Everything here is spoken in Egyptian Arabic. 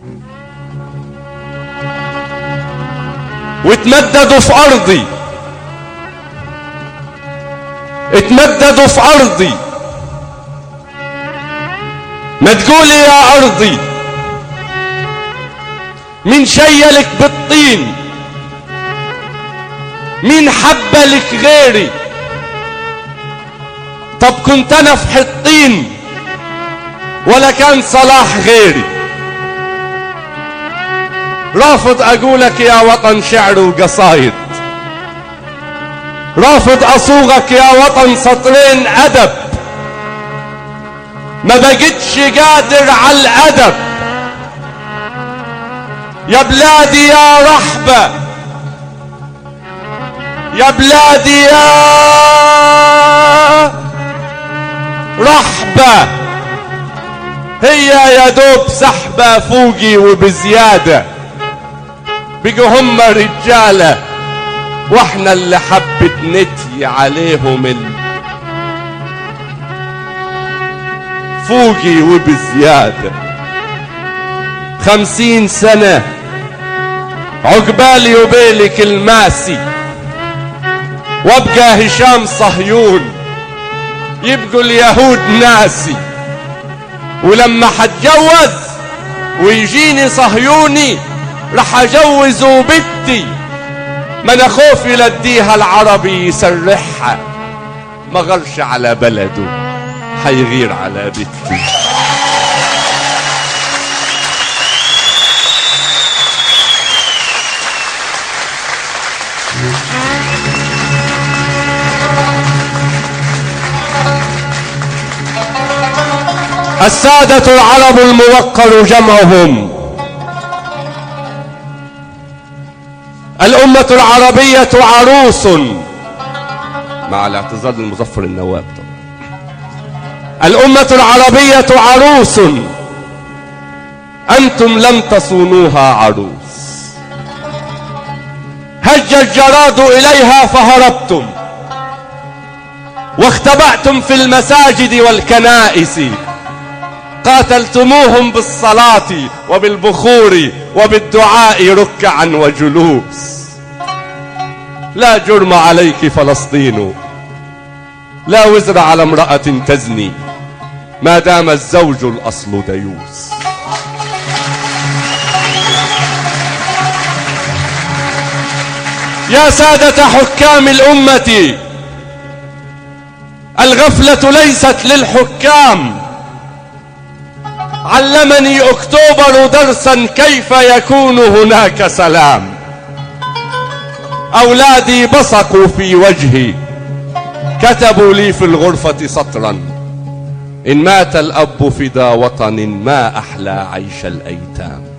وتمددوا في أرضي اتمددوا في أرضي ما تقولي يا أرضي مين شيلك بالطين مين حبلك غيري طب كنت انا في حطين ولا كان صلاح غيري رافض اقولك يا وطن شعر وقصايد رافض اصوغك يا وطن سطرين ادب ما بقتش قادر على الادب يا بلادي يا رحبة يا بلادي يا رحبة هي يا دوب سحبة فوقي وبزيادة بقوا هم رجالة واحنا اللي حبت نتي عليهم ال... فوقي وبزيادة خمسين سنة عقبالي وبيلك الماسي وابقى هشام صهيون يبقوا اليهود ناسي ولما حتجوز ويجيني صهيوني رح اجوزه بنتي ما انا خوفي لديها العربي يسرحها ما غرش على بلده حيغير على بنتي السادة العرب الموقر جمعهم الأمة العربية عروس مع الاعتذار للمظفر النواب طبعا الأمة العربية عروس أنتم لم تصونوها عروس هج الجراد إليها فهربتم واختبأتم في المساجد والكنائس قاتلتموهم بالصلاة وبالبخور وبالدعاء ركعا وجلوس لا جرم عليك فلسطين لا وزر على امرأة تزني ما دام الزوج الأصل ديوس يا سادة حكام الأمة الغفلة ليست للحكام علمني اكتوبر درسا كيف يكون هناك سلام اولادي بصقوا في وجهي كتبوا لي في الغرفة سطرا ان مات الاب فدا وطن ما احلى عيش الايتام